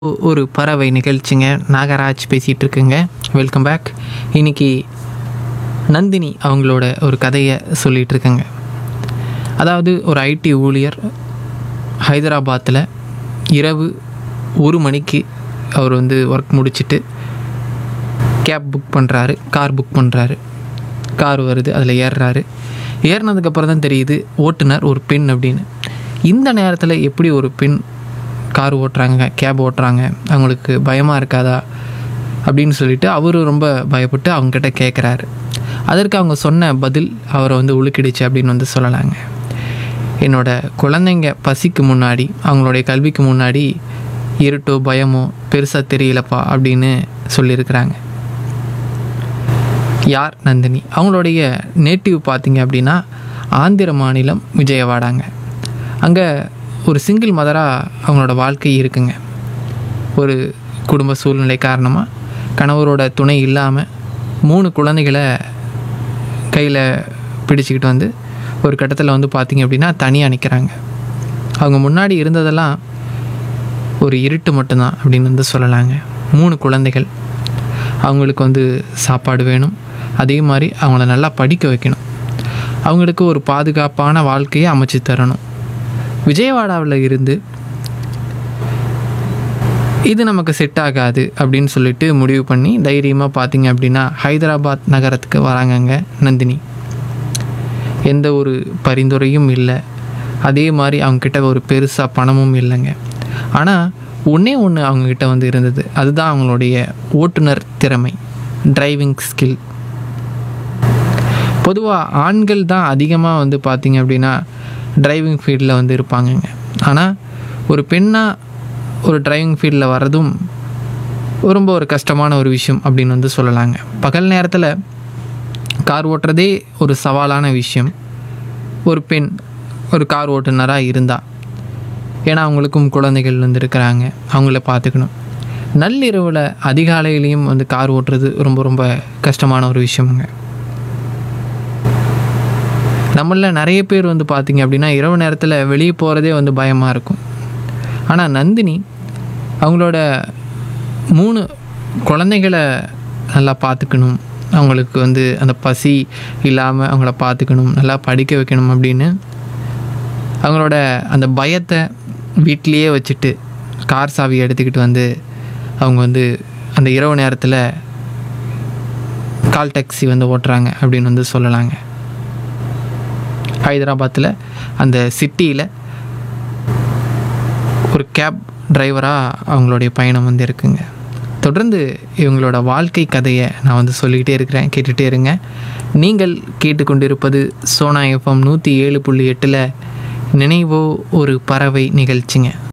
ஒ- ஒரு பறவை நிகழ்ச்சிங்க நாகராஜ் பேசிகிட்டு இருக்குங்க வெல்கம் பேக் இன்னைக்கு நந்தினி அவங்களோட ஒரு கதையை சொல்லிகிட்டு இருக்கேங்க அதாவது ஒரு ஐடி ஊழியர் ஹைதராபாத்தில் இரவு ஒரு மணிக்கு அவர் வந்து ஒர்க் முடிச்சிட்டு கேப் புக் பண்ணுறாரு கார் புக் பண்ணுறாரு கார் வருது அதில் ஏறுறாரு ஏறினதுக்கப்புறம் தான் தெரியுது ஓட்டுநர் ஒரு பெண் அப்படின்னு இந்த நேரத்தில் எப்படி ஒரு பெண் கார் ஓட்டுறாங்க கேப் ஓட்டுறாங்க அவங்களுக்கு பயமாக இருக்காதா அப்படின்னு சொல்லிட்டு அவர் ரொம்ப பயப்பட்டு அவங்கக்கிட்ட கேட்குறாரு அதற்கு அவங்க சொன்ன பதில் அவரை வந்து உலுக்கிடுச்சு அப்படின்னு வந்து சொல்லலாங்க என்னோட குழந்தைங்க பசிக்கு முன்னாடி அவங்களுடைய கல்விக்கு முன்னாடி இருட்டோ பயமோ பெருசாக தெரியலப்பா அப்படின்னு சொல்லியிருக்கிறாங்க யார் நந்தினி அவங்களுடைய நேட்டிவ் பார்த்தீங்க அப்படின்னா ஆந்திர மாநிலம் விஜயவாடாங்க அங்கே ஒரு சிங்கிள் மதராக அவங்களோட வாழ்க்கை இருக்குங்க ஒரு குடும்ப சூழ்நிலை காரணமாக கணவரோட துணை இல்லாமல் மூணு குழந்தைகளை கையில் பிடிச்சிக்கிட்டு வந்து ஒரு கட்டத்தில் வந்து பார்த்திங்க அப்படின்னா தனியாக நிற்கிறாங்க அவங்க முன்னாடி இருந்ததெல்லாம் ஒரு இருட்டு மட்டும்தான் அப்படின்னு வந்து சொல்லலாங்க மூணு குழந்தைகள் அவங்களுக்கு வந்து சாப்பாடு வேணும் அதே மாதிரி அவங்கள நல்லா படிக்க வைக்கணும் அவங்களுக்கு ஒரு பாதுகாப்பான வாழ்க்கையை அமைச்சு தரணும் விஜயவாடாவில் இருந்து இது நமக்கு செட் ஆகாது அப்படின்னு சொல்லிட்டு முடிவு பண்ணி தைரியமாக பார்த்தீங்க அப்படின்னா ஹைதராபாத் நகரத்துக்கு வராங்கங்க நந்தினி எந்த ஒரு பரிந்துரையும் இல்லை அதே மாதிரி அவங்கக்கிட்ட ஒரு பெருசாக பணமும் இல்லைங்க ஆனால் ஒன்றே ஒன்று அவங்கக்கிட்ட வந்து இருந்தது அதுதான் அவங்களுடைய ஓட்டுநர் திறமை டிரைவிங் ஸ்கில் பொதுவாக ஆண்கள் தான் அதிகமாக வந்து பார்த்திங்க அப்படின்னா டிரைவிங் ஃபீல்டில் வந்து இருப்பாங்கங்க ஆனால் ஒரு பெண்ணாக ஒரு டிரைவிங் ஃபீல்டில் வர்றதும் ரொம்ப ஒரு கஷ்டமான ஒரு விஷயம் அப்படின்னு வந்து சொல்லலாங்க பகல் நேரத்தில் கார் ஓட்டுறதே ஒரு சவாலான விஷயம் ஒரு பெண் ஒரு கார் ஓட்டுநராக இருந்தால் ஏன்னா அவங்களுக்கும் குழந்தைகள் வந்து இருக்கிறாங்க அவங்கள பார்த்துக்கணும் நள்ளிரவில் அதிகாலையிலையும் வந்து கார் ஓட்டுறது ரொம்ப ரொம்ப கஷ்டமான ஒரு விஷயமுங்க நம்மள நிறைய பேர் வந்து பார்த்திங்க அப்படின்னா இரவு நேரத்தில் வெளியே போகிறதே வந்து பயமாக இருக்கும் ஆனால் நந்தினி அவங்களோட மூணு குழந்தைகளை நல்லா பார்த்துக்கணும் அவங்களுக்கு வந்து அந்த பசி இல்லாமல் அவங்கள பார்த்துக்கணும் நல்லா படிக்க வைக்கணும் அப்படின்னு அவங்களோட அந்த பயத்தை வீட்டிலையே வச்சுட்டு கார் சாவி எடுத்துக்கிட்டு வந்து அவங்க வந்து அந்த இரவு நேரத்தில் கால் டாக்ஸி வந்து ஓட்டுறாங்க அப்படின்னு வந்து சொல்லலாங்க ஹைதராபாத்தில் அந்த சிட்டியில் ஒரு கேப் டிரைவராக அவங்களுடைய பயணம் வந்து இருக்குங்க தொடர்ந்து இவங்களோட வாழ்க்கை கதையை நான் வந்து சொல்லிக்கிட்டே இருக்கிறேன் கேட்டுகிட்டே இருங்க நீங்கள் கேட்டுக்கொண்டிருப்பது சோனா எஃப்எம் நூற்றி ஏழு புள்ளி எட்டில் நினைவோ ஒரு பறவை நிகழ்ச்சிங்க